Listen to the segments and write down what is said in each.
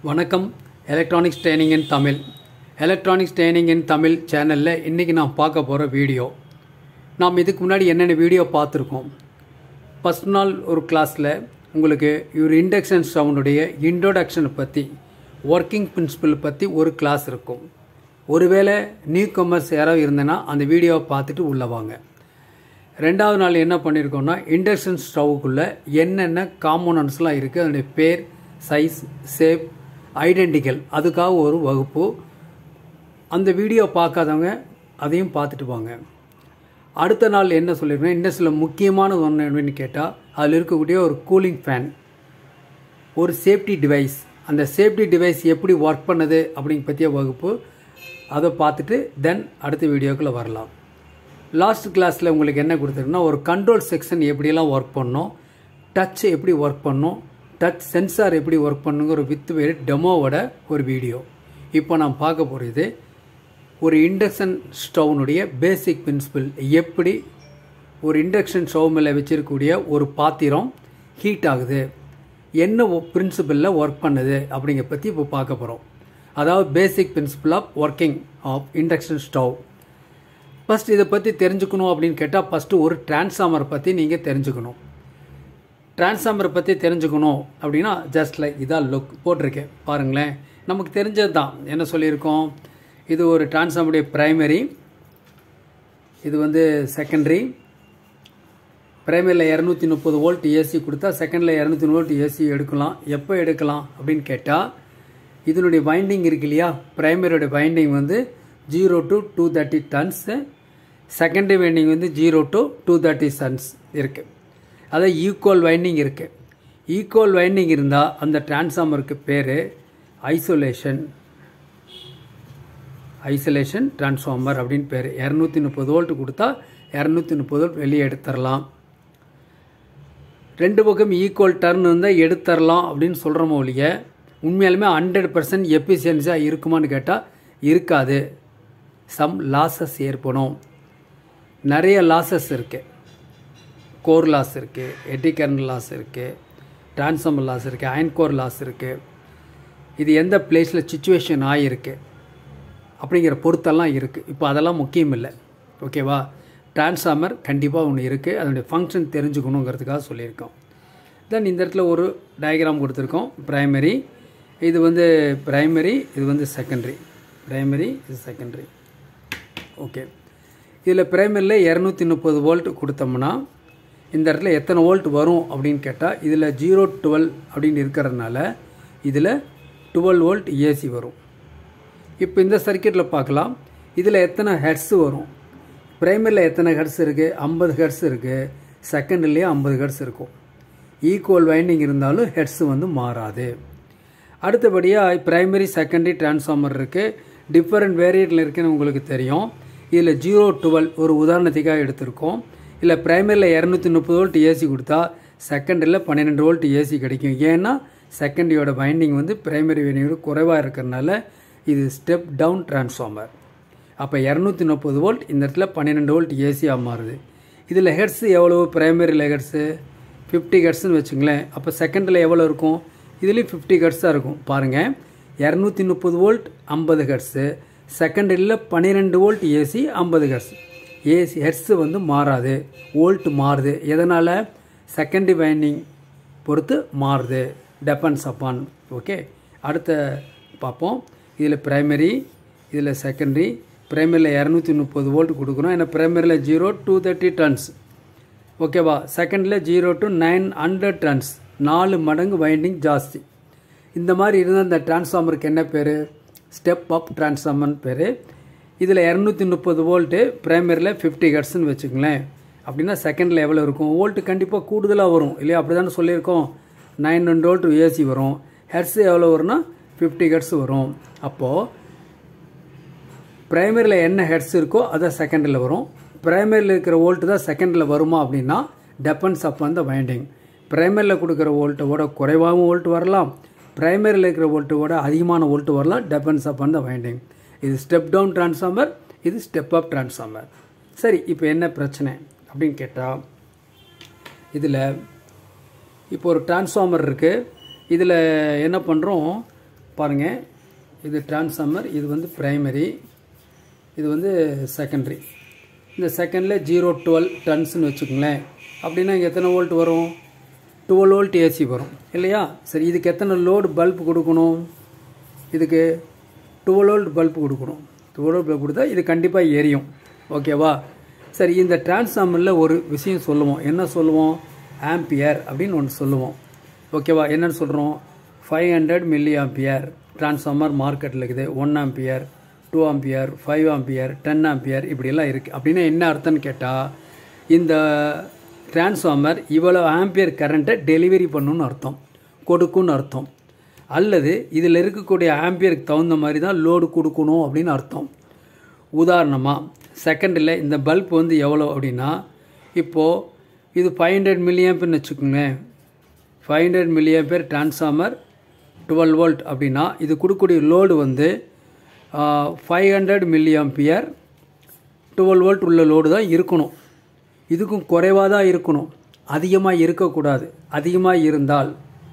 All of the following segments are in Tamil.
வணக்கம் electronics training in Tamil electronics training in Tamil சேனலில் இன்றைக்கி நான் பார்க்க போகிற வீடியோ நாம் இதுக்கு முன்னாடி என்னென்ன வீடியோ பார்த்துருக்கோம் ஃபஸ்ட் நாள் ஒரு கிளாஸில் உங்களுக்கு ஒரு இண்டக்ஷன் சவுண்டுடைய இன்ட்ரோடக்ஷனை பற்றி ஒர்க்கிங் பிரின்சிபல் பற்றி ஒரு கிளாஸ் இருக்கும் ஒருவேளை நியூ கமர்ஸ் யாராவது இருந்தேன்னா அந்த வீடியோவை பார்த்துட்டு உள்ளே வாங்க ரெண்டாவது நாள் என்ன பண்ணியிருக்கோம்னா இண்டக்ஷன் ஸ்டவ்வுக்குள்ளே என்னென்ன காம்போனன்ட்ஸ்லாம் இருக்குது அதனுடைய பேர் சைஸ் ஷேப் ஐடென்டிக்கல் அதுக்காக ஒரு வகுப்பு அந்த வீடியோ பார்க்காதவங்க அதையும் பார்த்துட்டு வாங்க அடுத்த நாள் என்ன சொல்லியிருக்கேன் இண்டஸ்ட்ரியில் முக்கியமான ஒன்று என்னன்னு கேட்டால் அதில் இருக்கக்கூடிய ஒரு கூலிங் ஃபேன் ஒரு சேஃப்டி டிவைஸ் அந்த சேஃப்டி டிவைஸ் எப்படி ஒர்க் பண்ணுது அப்படிங்க பற்றிய வகுப்பு அதை பார்த்துட்டு தென் அடுத்த வீடியோக்குள்ளே வரலாம் லாஸ்ட் கிளாஸில் உங்களுக்கு என்ன கொடுத்துருக்குன்னா ஒரு கண்ட்ரோல் செக்ஷன் எப்படியெல்லாம் ஒர்க் பண்ணணும் டச் எப்படி ஒர்க் பண்ணணும் டச் சென்சார் எப்படி ஒர்க் பண்ணுங்கிற ஒரு வித் வேறு டெமோவோட ஒரு வீடியோ இப்போ நான் பார்க்க போகிறது ஒரு இண்டக்ஷன் ஸ்டவ்னுடைய பேசிக் பிரின்சிபிள் எப்படி ஒரு இண்டக்ஷன் ஸ்டவ் மேலே வச்சிருக்கக்கூடிய ஒரு பாத்திரம் ஹீட் ஆகுது என்ன பிரின்சிபலில் ஒர்க் பண்ணுது அப்படிங்கிற பற்றி இப்போ பார்க்க போகிறோம் அதாவது basic principle of working of induction stove first இதை பற்றி தெரிஞ்சுக்கணும் அப்படின்னு கேட்டால் ஃபஸ்ட்டு ஒரு டிரான்ஸ்ஃபார்மரை பற்றி நீங்கள் தெரிஞ்சுக்கணும் டிரான்ஸ்ஃபார்மரை பற்றி தெரிஞ்சுக்கணும் அப்படின்னா ஜஸ்ட் லைக் இதான் லுக் போட்டிருக்கேன் பாருங்களேன் நமக்கு தெரிஞ்சது தான் என்ன சொல்லியிருக்கோம் இது ஒரு டிரான்ஸ்ஃபார்மருடைய ப்ரைமரி இது வந்து செகண்டரி ப்ரைமரியில் இரநூத்தி முப்பது வோல்ட் ஏசி கொடுத்தா செகண்டில் இரநூத்தி வோல்ட் ஏசி எடுக்கலாம் எப்போ எடுக்கலாம் அப்படின்னு கேட்டால் இதனுடைய வைண்டிங் இருக்கு இல்லையா ப்ரைமரியோட வைண்டிங் வந்து zero to two thirty turns secondary winding வந்து zero to two thirty turns இருக்குது அதாவது ஈக்குவல் வைண்டிங் இருக்குது ஈக்குவல் வைண்டிங் இருந்தால் அந்த டிரான்ஸ்ஃபார்மருக்கு பேர் ஐசோலேஷன் ஐசோலேஷன் டிரான்ஸ்ஃபார்மர் அப்படின்னு பேர் இரநூத்தி முப்பது வோல்ட் கொடுத்தா இரநூத்தி முப்பது வோல்ட் வெளியே எடுத்துடலாம் ரெண்டு பக்கம் ஈக்குவல் டர்ன் இருந்தால் எடுத்துடலாம் அப்படின்னு சொல்கிறோமோ ஒழிய உண்மையாலுமே ஹண்ட்ரட் பர்சன்ட் எஃபிஷியன்சியாக இருக்குமான்னு கேட்டால் இருக்காது சம் லாஸஸ் ஏற்படும் நிறைய லாஸஸ் இருக்குது கோர் லாஸ் இருக்குது எட்டி கரண்ட் லாஸ் இருக்குது டிரான்ஸ்ஃபார்மர் லாஸ் இருக்குது அயன் கோர் லாஸ் இருக்குது இது எந்த பிளேஸில் சுச்சுவேஷன் ஆகிருக்கு அப்படிங்கிற பொறுத்தெல்லாம் இருக்குது இப்போ அதெல்லாம் முக்கியம் இல்லை ஓகேவா டிரான்ஸ்ஃபார்மர் கண்டிப்பாக ஒன்று இருக்குது அதனுடைய ஃபங்க்ஷன் தெரிஞ்சுக்கணுங்கிறதுக்காக சொல்லியிருக்கோம் தென் இந்த இடத்துல ஒரு டயக்ராம் கொடுத்துருக்கோம் ப்ரைமரி இது வந்து ப்ரைமரி இது வந்து செகண்டரி ப்ரைமரி இது செகண்டரி ஓகே இதில் ப்ரைமரியில் இரநூத்தி முப்பது வோல்ட் கொடுத்தோம்னா இந்த இடத்துல எத்தனை வோல்ட் வரும் அப்படின்னு கேட்டால் இதில் ஜீரோ டுவெல் அப்படின்னு இருக்கிறதுனால இதில் டுவெல் வோல்ட் ஏசி வரும் இப்போ இந்த சர்க்கியூட்டில் பார்க்கலாம் இதில் எத்தனை ஹெட்ஸு வரும் ப்ரைமரியில் எத்தனை ஹெட்ஸ் இருக்குது ஐம்பது ஹெட்ஸ் இருக்குது செகண்ட்லேயே ஐம்பது ஹெட்ஸ் இருக்கும் ஈக்குவல் வைண்டிங் இருந்தாலும் ஹெட்ஸ் வந்து மாறாது அடுத்தபடியாக ப்ரைமரி செகண்டரி டிரான்ஸ்ஃபார்மர் இருக்குது டிஃப்ரெண்ட் வேரியட்டில் இருக்குன்னு உங்களுக்கு தெரியும் இதில் ஜீரோ டுவெல் ஒரு உதாரணத்துக்காக எடுத்திருக்கோம் இல்லை ப்ரைமரியில் இரநூத்தி முப்பது வோல்ட் ஏசி கொடுத்தா செகண்டரியில் பன்னிரெண்டு வோல்ட் ஏசி கிடைக்கும் ஏன்னா செகண்டரியோட வைண்டிங் வந்து ப்ரைமரி வைண்டிங்கோட குறைவாக இருக்கிறனால இது ஸ்டெப் டவுன் டிரான்ஸ்ஃபார்மர் அப்போ இரநூத்தி முப்பது வோல்ட் இந்த இடத்துல பன்னிரெண்டு வோல்ட் ஏசியாக மாறுது இதில் ஹெட்ஸு எவ்வளோ ப்ரைமரியில் ஹெட்ஸு ஃபிஃப்டி ஹெட்ஸ்னு வச்சுங்களேன் அப்போ செகண்டில் எவ்வளோ இருக்கும் இதுலேயும் ஃபிஃப்டி ஹெட்ஸாக இருக்கும் பாருங்கள் இரநூத்தி முப்பது வோல்ட் ஐம்பது ஹெட்ஸு செகண்டரியில் பன்னிரெண்டு வோல்ட் ஏசி ஐம்பது ஹெட்ஸ் ஏசி ஹெட்ஸு வந்து மாறாது வோல்ட் மாறுது எதனால் செகண்டரி வைண்டிங் பொறுத்து மாறுது டெபன்ஸ் அப்பான் ஓகே அடுத்த பார்ப்போம் இதில் ப்ரைமரி இதில் செகண்டரி ப்ரைமரியில் இரநூத்தி முப்பது வோல்ட் கொடுக்குறோம் ஏன்னா ப்ரைமரியில் ஜீரோ டூ தேர்ட்டி டன்ஸ் ஓகேவா செகண்டில் zero to nine hundred tons நாலு மடங்கு வைண்டிங் ஜாஸ்தி இந்த மாதிரி இருந்தால் இந்த டிரான்ஸ்ஃபார்மருக்கு என்ன பேர் ஸ்டெப் அப் டிரான்ஸ்ஃபார்மர்னு பேர் இதில் இரநூத்தி முப்பது வோல்ட்டு ப்ரைமரியில் ஃபிஃப்டி ஹெட்ஸ்னு வச்சுக்கங்களேன் அப்படின்னா செகண்டில் எவ்வளோ இருக்கும் வோல்ட்டு கண்டிப்பாக கூடுதலாக வரும் இல்லையா அப்படி தானே சொல்லியிருக்கோம் நைன் ஹண்ட்ரட் வோல்ட் ஏசி வரும் ஹெட்ஸ் எவ்வளோ வரும்னா ஃபிஃப்டி ஹெட்ஸ் வரும் அப்போது ப்ரைமரியில் என்ன ஹெட்ஸ் இருக்கோ அதை செகண்டில் வரும் ப்ரைமரியில் இருக்கிற வோல்ட்டு தான் செகண்டில் வருமா அப்படின்னா டெப்பன்ஸ் அப் அந்த வைண்டிங் ப்ரைமரியில் கொடுக்குற வோல்ட்டோட குறைவாகவும் வோல்ட் வரலாம் ப்ரைமரியில் இருக்கிற வோல்ட்டோட அதிகமான வோல்ட் வரலாம் டெப்பன்ஸ் அப் அந்த வைண்டிங் இது ஸ்டெப் டவுன் டிரான்ஸ்ஃபார்மர் இது ஸ்டெப் அப் டிரான்ஸ்ஃபார்மர் சரி இப்போ என்ன பிரச்சனை அப்படின்னு கேட்டால் இதில் இப்போ ஒரு டிரான்ஸ்ஃபார்மர் இருக்குது இதில் என்ன பண்ணுறோம் பாருங்கள் இது டிரான்ஸ்ஃபார்மர் இது வந்து பிரைமரி இது வந்து செகண்டரி இந்த செகண்டில் ஜீரோ டுவெல் டன்ஸ்னு வச்சுக்கோங்களேன் அப்படின்னா இங்கே எத்தனை வோல்ட் வரும் டுவெல் வோல்ட் ஏசி வரும் இல்லையா சரி இதுக்கு எத்தனை லோடு பல்ப் கொடுக்கணும் இதுக்கு டுவெல் வோல்ட் பல்ப் கொடுக்கணும் டுவெல் வோல்ட் பல்ப் கொடுத்தா இது கண்டிப்பாக எரியும் ஓகேவா சரி இந்த டிரான்ஸ்ஃபார்மரில் ஒரு விஷயம் சொல்லுவோம் என்ன சொல்லுவோம் ஆம்பியர் அப்படின்னு ஒன்று சொல்லுவோம் ஓகேவா என்னன்னு சொல்கிறோம் five hundred milli ampere transformer மார்க்கெட்டில் இருக்குது one ampere two ampere five ampere ten ampere இப்படியெல்லாம் இருக்குது அப்படின்னா என்ன அர்த்தம்னு கேட்டால் இந்த டிரான்ஸ்ஃபார்மர் இவ்வளோ ஆம்பியர் கரண்ட்டை டெலிவரி பண்ணுன்னு அர்த்தம் கொடுக்குன்னு அர்த்தம் அல்லது இதில் இருக்கக்கூடிய ஆம்பியருக்கு தகுந்த மாதிரி தான் லோடு கொடுக்கணும் அப்படின்னு அர்த்தம் உதாரணமாக செகண்டில் இந்த பல்ப் வந்து எவ்வளோ அப்படின்னா இப்போது இது ஃபைவ் ஹண்ட்ரட் மில்லியம்பர்னு வச்சுக்கோங்களேன் five hundred milliampere transformer twelve volt அப்படின்னா இது கொடுக்கக்கூடிய லோடு வந்து five hundred milliampere twelve volt உள்ள லோடு தான் இருக்கணும் இதுக்கும் குறைவாக தான் இருக்கணும் அதிகமாக இருக்கக்கூடாது அதிகமாக இருந்தால்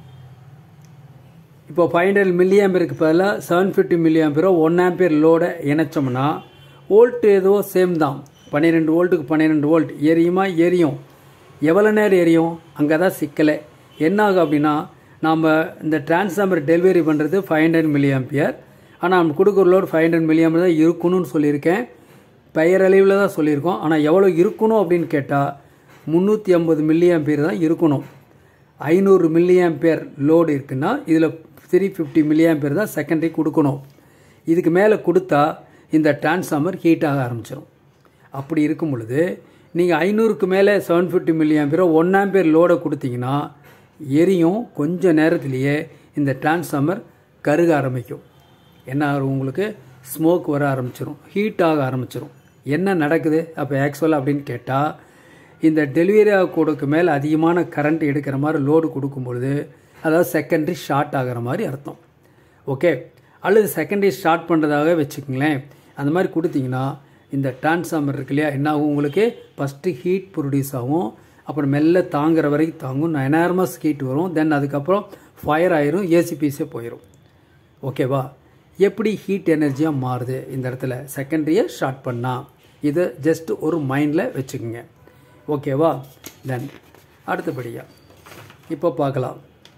இப்போ ஃபைவ் ஹண்ட்ரட் மில்லியாம்பியருக்கு பதிலாக செவன் ஃபிஃப்டி மில்லியாம்பியரோ ஒன் ஆம்பியர் லோடை இணைச்சோம்னா வோல்ட் ஏதோ சேம் தான் பன்னிரெண்டு வோல்ட்டுக்கு பன்னிரெண்டு வோல்ட் எரியுமா எரியும் எவ்வளோ நேரம் எரியும் அங்கே தான் சிக்கலை என்ன ஆகும் அப்படின்னா நாம் இந்த டிரான்ஸ்ஃபார்மர் டெலிவரி பண்ணுறது ஃபைவ் ஹண்ட்ரட் மில்லியாம்பியர் ஆனால் நம்ம கொடுக்குற லோடு ஃபைவ் ஹண்ட்ரட் மில்லியாம்பியர் தான் இருக்கணும்னு சொல்லியிருக்கேன் பெயரளவில் தான் சொல்லியிருக்கோம் ஆனால் எவ்வளோ இருக்கணும் அப்படின்னு கேட்டால் முந்நூற்றி ஐம்பது மில்லியாம்பியர் தான் இருக்கணும் ஐநூறு மில்லியாம்பியர் லோடு இருக்குன்னா இதில் த்ரீ ஃபிஃப்டி மில்லியாம்பியர் தான் செகண்டரி கொடுக்கணும் இதுக்கு மேலே கொடுத்தா இந்த டிரான்ஸ்ஃபார்மர் ஹீட் ஆக ஆரம்பிச்சிடும் அப்படி இருக்கும் பொழுது நீங்கள் ஐநூறுக்கு மேலே செவன் ஃபிஃப்டி மில்லியாம்பியரோ ஒன் ஆம்பியர் லோடை கொடுத்தீங்கன்னா எரியும் கொஞ்ச நேரத்திலேயே இந்த டிரான்ஸ்ஃபார்மர் கருக ஆரம்பிக்கும் என்ன ஆகும் உங்களுக்கு ஸ்மோக் வர ஆரம்பிச்சிடும் ஹீட் ஆக ஆரம்பிச்சிடும் என்ன நடக்குது அப்போ ஆக்சுவலாக அப்படின்னு கேட்டால் இந்த டெலிவரி கோடுக்கு மேலே அதிகமான கரண்ட் எடுக்கிற மாதிரி லோடு கொடுக்கும் பொழுது அதாவது செகண்டரி ஷார்ட் ஆகிற மாதிரி அர்த்தம் ஓகே அல்லது செகண்டரி ஸ்டார்ட் பண்ணுறதாக வச்சுக்கோங்களேன் அந்த மாதிரி கொடுத்தீங்கன்னா இந்த டிரான்ஸ்ஃபார்மர் இருக்கு இல்லையா என்ன ஆகும் உங்களுக்கு ஃபஸ்ட்டு ஹீட் ப்ரொடியூஸ் ஆகும் அப்புறம் மெல்ல தாங்குற வரைக்கும் தாங்கும் எனார்மஸ் ஹீட் வரும் தென் அதுக்கப்புறம் ஃபயர் ஆயிரும் ஏசிபிஸே போயிடும் ஓகேவா எப்படி ஹீட் எனர்ஜியாக மாறுது இந்த இடத்துல செகண்டரியை ஸ்டார்ட் பண்ணால் இதை ஜஸ்ட் ஒரு மைண்டில் வச்சுக்கோங்க ஓகேவா தென் அடுத்தபடியாக இப்போ பார்க்கலாம்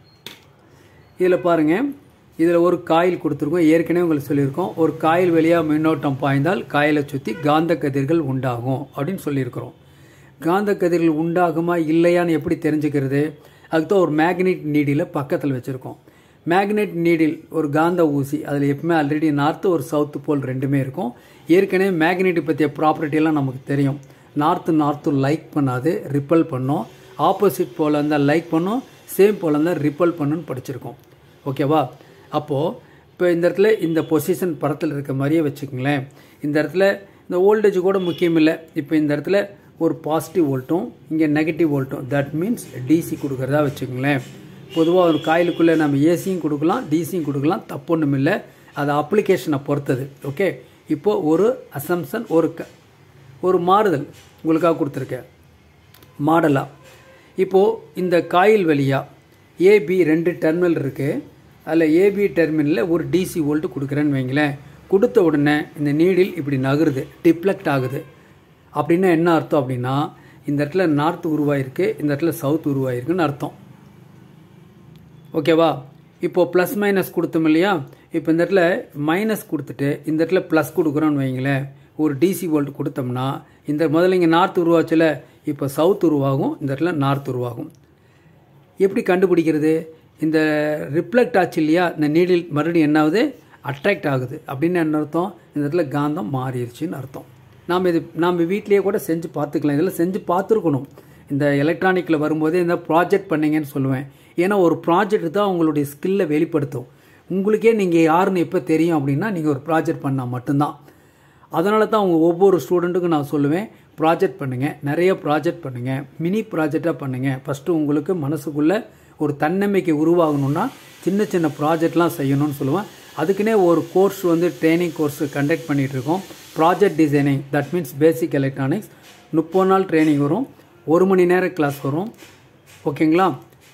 இதில் பாருங்கள் இதில் ஒரு காயில் கொடுத்துருக்கோம் ஏற்கனவே உங்களுக்கு சொல்லியிருக்கோம் ஒரு காயில் வழியாக மின்னோட்டம் பாய்ந்தால் காயிலை சுற்றி காந்த கதிர்கள் உண்டாகும் அப்படின்னு சொல்லியிருக்கிறோம் காந்த கதிர்கள் உண்டாகுமா இல்லையான்னு எப்படி தெரிஞ்சுக்கிறது அதுக்கு தான் ஒரு மேக்னெட் நீடியில் பக்கத்தில் வச்சுருக்கோம் மேக்னெட் நீடில் ஒரு காந்த ஊசி அதில் எப்பவுமே ஆல்ரெடி நார்த்து ஒரு சவுத்து போல் ரெண்டுமே இருக்கும் ஏற்கனவே மேக்னெட்டை பற்றிய ப்ராப்பர்ட்டியெல்லாம் நமக்கு தெரியும் நார்த்து நார்த்து லைக் பண்ணாது ரிப்பல் பண்ணும் ஆப்போசிட் போல் இருந்தால் லைக் பண்ணும் சேம் போல் இருந்தால் ரிப்பல் பண்ணுன்னு படிச்சிருக்கோம் ஓகேவா அப்போது இப்போ இந்த இடத்துல இந்த பொசிஷன் படத்தில் இருக்க மாதிரியே வச்சுக்கோங்களேன் இந்த இடத்துல இந்த ஓல்டேஜ் கூட முக்கியம் இல்லை இப்போ இந்த இடத்துல ஒரு பாசிட்டிவ் வோல்ட்டும் இங்கே நெகட்டிவ் வோல்ட்டும் தட் மீன்ஸ் டிசி கொடுக்குறதா வச்சுக்கோங்களேன் பொதுவாக ஒரு காயிலுக்குள்ளே நம்ம ஏசியும் கொடுக்கலாம் டிசியும் கொடுக்கலாம் தப்பு ஒன்றும் இல்லை அது அப்ளிகேஷனை பொறுத்தது ஓகே இப்போது ஒரு அசம்சன் ஒரு க ஒரு மாறுதல் உங்களுக்காக கொடுத்துருக்கேன் மாடலாக இப்போது இந்த காயில் வழியாக ஏபி ரெண்டு டெர்மினல் இருக்குது அதில் ஏபி டெர்மினலில் ஒரு டிசி வோல்ட் கொடுக்குறேன்னு வைங்களேன் கொடுத்த உடனே இந்த நீடில் இப்படி நகருது டிப்ளெக்ட் ஆகுது அப்படின்னா என்ன அர்த்தம் அப்படின்னா இந்த இடத்துல நார்த் உருவாயிருக்கு இந்த இடத்துல சவுத் உருவாயிருக்குன்னு அர்த்தம் ஓகேவா இப்போது ப்ளஸ் மைனஸ் கொடுத்தோம் இல்லையா இப்போ இந்த இடத்துல மைனஸ் கொடுத்துட்டு இந்த இடத்துல ப்ளஸ் கொடுக்குறோன்னு வைங்களேன் ஒரு டிசி வோல்ட் கொடுத்தோம்னா இந்த முதல்ல இங்கே நார்த் உருவாச்சுல இப்போ சவுத் உருவாகும் இந்த இடத்துல நார்த் உருவாகும் எப்படி கண்டுபிடிக்கிறது இந்த ரிஃப்ளெக்ட் ஆச்சு இல்லையா இந்த நீடில் மறுபடியும் என்ன ஆகுது அட்ராக்ட் ஆகுது அப்படின்னு என்ன அர்த்தம் இந்த இடத்துல காந்தம் மாறிடுச்சின்னு அர்த்தம் நாம் இது நாம் வீட்லேயே கூட செஞ்சு பார்த்துக்கலாம் இதெல்லாம் செஞ்சு பார்த்துருக்கணும் இந்த எலக்ட்ரானிக்கில் வரும்போதே இந்த ப்ராஜெக்ட் பண்ணீங்கன்னு சொல்லுவேன் ஏன்னா ஒரு ப்ராஜெக்ட் தான் உங்களுடைய ஸ்கில்லை வெளிப்படுத்தும் உங்களுக்கே நீங்கள் யாருன்னு எப்போ தெரியும் அப்படின்னா நீங்கள் ஒரு ப்ராஜெக்ட் பண்ணால் மட்டும்தான் அதனால தான் அவங்க ஒவ்வொரு ஸ்டூடெண்ட்டுக்கும் நான் சொல்லுவேன் ப்ராஜெக்ட் பண்ணுங்கள் நிறைய ப்ராஜெக்ட் பண்ணுங்கள் மினி ப்ராஜெக்டாக பண்ணுங்கள் ஃபஸ்ட்டு உங்களுக்கு மனசுக்குள்ளே ஒரு தன்னம்பிக்கை உருவாகணும்னா சின்ன சின்ன ப்ராஜெக்ட்லாம் செய்யணும்னு சொல்லுவேன் அதுக்குன்னே ஒரு கோர்ஸ் வந்து ட்ரைனிங் கோர்ஸ் கண்டக்ட் பண்ணிகிட்டு இருக்கோம் project designing that means basic electronics முப்பது நாள் ட்ரைனிங் வரும் ஒரு மணி நேரம் கிளாஸ் வரும் ஓகேங்களா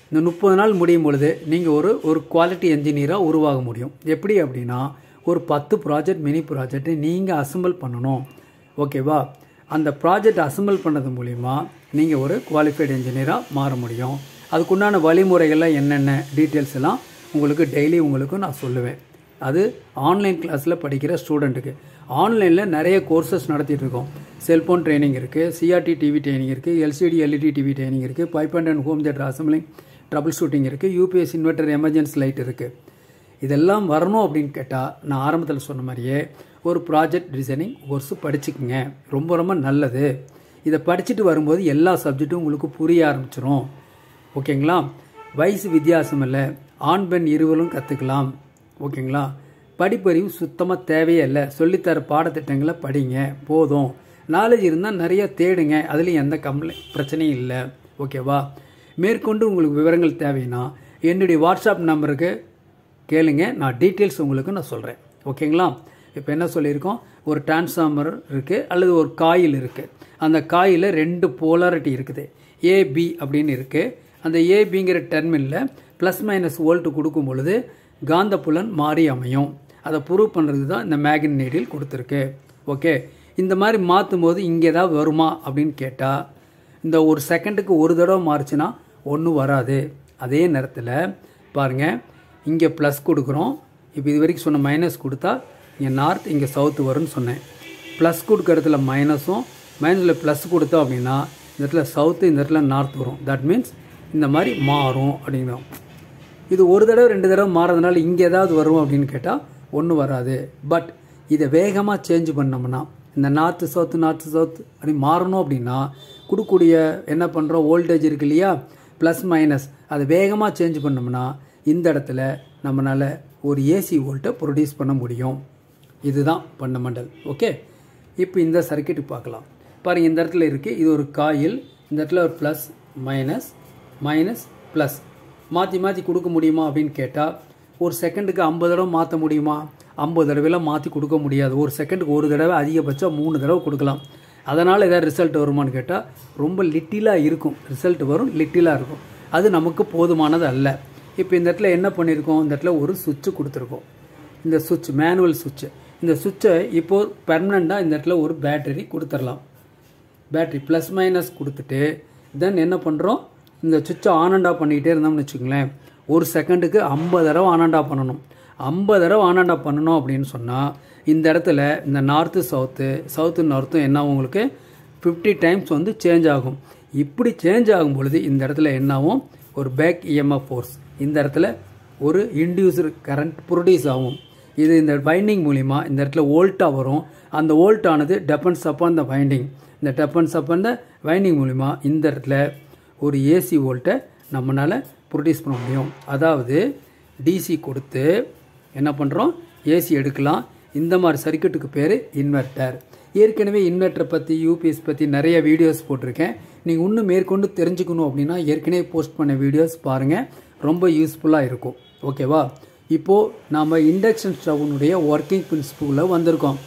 இந்த முப்பது நாள் முடியும் பொழுது நீங்கள் ஒரு ஒரு குவாலிட்டி என்ஜினியராக உருவாக முடியும் எப்படி அப்படின்னா ஒரு பத்து ப்ராஜெக்ட் மினி ப்ராஜெக்ட்டை நீங்கள் அசம்பிள் பண்ணணும் ஓகேவா அந்த ப்ராஜெக்ட் அசம்பிள் பண்ணது மூலிமா நீங்கள் ஒரு குவாலிஃபைடு என்ஜினியராக மாற முடியும் அதுக்குண்டான வழிமுறைகள்லாம் என்னென்ன டீட்டெயில்ஸ் எல்லாம் உங்களுக்கு டெய்லி உங்களுக்கு நான் சொல்லுவேன் அது ஆன்லைன் கிளாஸில் படிக்கிற ஸ்டூடெண்ட்டுக்கு ஆன்லைனில் நிறைய கோர்சஸ் நடத்திட்டு இருக்கோம் செல்ஃபோன் ட்ரைனிங் இருக்குது சிஆர்டி டிவி ட்ரைனிங் இருக்குது எல்சிடி எல்இடி டிவி ட்ரைனிங் இருக்குது pipe and and home theatre assembling troubleshooting இருக்குது யூபிஎஸ் இன்வெர்டர் எமர்ஜென்சி லைட் இருக்குது இதெல்லாம் வரணும் அப்படின்னு கேட்டால் நான் ஆரம்பத்தில் சொன்ன மாதிரியே ஒரு ப்ராஜெக்ட் டிசைனிங் கோர்ஸ் படிச்சுக்குங்க ரொம்ப ரொம்ப நல்லது இதை படிச்சுட்டு வரும்போது எல்லா சப்ஜெக்ட்டும் உங்களுக்கு புரிய ஆரம்பிச்சிரும் ஓகேங்களா வயசு வித்தியாசம் இல்லை ஆண் பெண் இருவரும் கற்றுக்கலாம் ஓகேங்களா படிப்பறிவு சுத்தமாக தேவையே இல்லை சொல்லித்தர பாடத்திட்டங்களை படிங்க போதும் நாலேஜ் இருந்தால் நிறைய தேடுங்க அதுலேயும் எந்த கம்ப்ளை பிரச்சனையும் இல்லை ஓகேவா மேற்கொண்டு உங்களுக்கு விவரங்கள் தேவைன்னா என்னுடைய வாட்ஸ்அப் நம்பருக்கு கேளுங்க நான் டீட்டெயில்ஸ் உங்களுக்கு நான் சொல்கிறேன் ஓகேங்களா இப்போ என்ன சொல்லியிருக்கோம் ஒரு டிரான்ஸ்ஃபார்மர் இருக்குது அல்லது ஒரு காயில் இருக்குது அந்த காயில் ரெண்டு போலாரிட்டி இருக்குது ஏபி அப்படின்னு இருக்குது அந்த ஏபிங்கிற டெர்மினில் ப்ளஸ் மைனஸ் வோல்ட் கொடுக்கும் பொழுது காந்தப்புலன் மாறி அமையும் அதை ப்ரூவ் பண்ணுறது தான் இந்த மேக்னட் நீடில் கொடுத்துருக்கு ஓகே இந்த மாதிரி மாற்றும் போது இங்கே ஏதாவது வருமா அப்படின்னு கேட்டால் இந்த ஒரு செகண்டுக்கு ஒரு தடவை மாறுச்சுன்னா ஒன்றும் வராது அதே நேரத்தில் பாருங்கள் இங்கே ப்ளஸ் கொடுக்குறோம் இப்போ இது வரைக்கும் சொன்ன மைனஸ் கொடுத்தா இங்கே நார்த் இங்கே சவுத் வரும்னு சொன்னேன் ப்ளஸ் கொடுக்குற இடத்துல மைனஸும் மைனஸில் ப்ளஸ் கொடுத்தோம் அப்படின்னா இந்த இடத்துல சவுத்து இந்த இடத்துல நார்த் வரும் தட் மீன்ஸ் இந்த மாதிரி மாறும் அப்படிங்கிறோம் இது ஒரு தடவை ரெண்டு தடவை மாறதுனால இங்கே ஏதாவது வரும் அப்படின்னு கேட்டால் ஒன்றும் வராது பட் இதை வேகமாக சேஞ்ச் பண்ணோம்னா இந்த நார்த்து சவுத்து நார்த்து சவுத் அப்படி மாறணும் அப்படின்னா கொடுக்கக்கூடிய என்ன பண்ணுறோம் வோல்டேஜ் இருக்கு இல்லையா ப்ளஸ் மைனஸ் அதை வேகமாக சேஞ்ச் பண்ணோம்னா இந்த இடத்துல நம்மளால் ஒரு ஏசி வோல்ட்டை ப்ரொடியூஸ் பண்ண முடியும் இதுதான் ஃபண்டமெண்டல் ஓகே இப்போ இந்த சர்க்கியூட் பார்க்கலாம் பாருங்கள் இந்த இடத்துல இருக்குது இது ஒரு காயில் இந்த இடத்துல ஒரு ப்ளஸ் மைனஸ் மைனஸ் ப்ளஸ் மாற்றி மாற்றி கொடுக்க முடியுமா அப்படின்னு கேட்டால் ஒரு செகண்டுக்கு ஐம்பது தடவை மாற்ற முடியுமா ஐம்பது தடவைலாம் மாற்றி கொடுக்க முடியாது ஒரு செகண்டுக்கு ஒரு தடவை அதிகபட்சம் மூணு தடவை கொடுக்கலாம் அதனால் ஏதாவது ரிசல்ட் வருமானு கேட்டால் ரொம்ப லிட்டிலாக இருக்கும் ரிசல்ட் வரும் லிட்டிலாக இருக்கும் அது நமக்கு போதுமானது அல்ல இப்போ இந்த இடத்துல என்ன பண்ணியிருக்கோம் இந்த இடத்துல ஒரு சுவிட்சு கொடுத்துருக்கோம் இந்த சுவிட்ச் மேனுவல் சுவிட்சு இந்த சுவிட்சை இப்போது பெர்மனண்ட்டாக இந்த இடத்துல ஒரு பேட்டரி கொடுத்துடலாம் பேட்டரி ப்ளஸ் மைனஸ் கொடுத்துட்டு தென் என்ன பண்ணுறோம் இந்த சுவிட்சை ஆன் அண்ட் ஆஃப் பண்ணிக்கிட்டே இருந்தோம்னு வச்சுக்கோங்களேன் ஒரு செகண்டுக்கு ஐம்பது தடவை ஆன் அண்ட் ஆஃப் பண்ணணும் ஐம்பது தடவை ஆன் அண்ட் ஆஃப் பண்ணணும் அப்படின்னு சொன்னால் இந்த இடத்துல இந்த நார்த்து சவுத்து சவுத்து நார்த்தும் என்ன உங்களுக்கு ஃபிஃப்டி டைம்ஸ் வந்து சேஞ்ச் ஆகும் இப்படி சேஞ்ச் ஆகும் பொழுது இந்த இடத்துல என்னாகும் ஒரு பேக் இஎம்எஃப் ஃபோர்ஸ் இந்த இடத்துல ஒரு இன்டியூசர் கரண்ட் ப்ரொடியூஸ் ஆகும் இது இந்த வைண்டிங் மூலிமா இந்த இடத்துல வோல்ட்டாக வரும் அந்த வோல்ட் ஆனது டெபெண்ட்ஸ் அப்பான் த வைண்டிங் இந்த டெபெண்ட்ஸ் அப்பான் த வைண்டிங் மூலிமா இந்த இடத்துல ஒரு ஏசி வோல்ட்டை நம்மளால் ப்ரொடியூஸ் பண்ண முடியும் அதாவது டிசி கொடுத்து என்ன பண்ணுறோம் ஏசி எடுக்கலாம் இந்த மாதிரி சர்க்கியூட்டுக்கு பேர் இன்வெர்ட்டர் ஏற்கனவே இன்வெர்ட்டரை பற்றி யூபிஎஸ் பற்றி நிறைய வீடியோஸ் போட்டிருக்கேன் நீங்கள் இன்னும் மேற்கொண்டு தெரிஞ்சுக்கணும் அப்படின்னா ஏற்கனவே போஸ்ட் பண்ண வீடியோஸ் பாருங்கள் ரொம்ப யூஸ்ஃபுல்லாக இருக்கும் ஓகேவா இப்போது நாம் இண்டக்ஷன் ஸ்டவ்னுடைய ஒர்க்கிங் பிரின்சிபிளில் வந்திருக்கோம்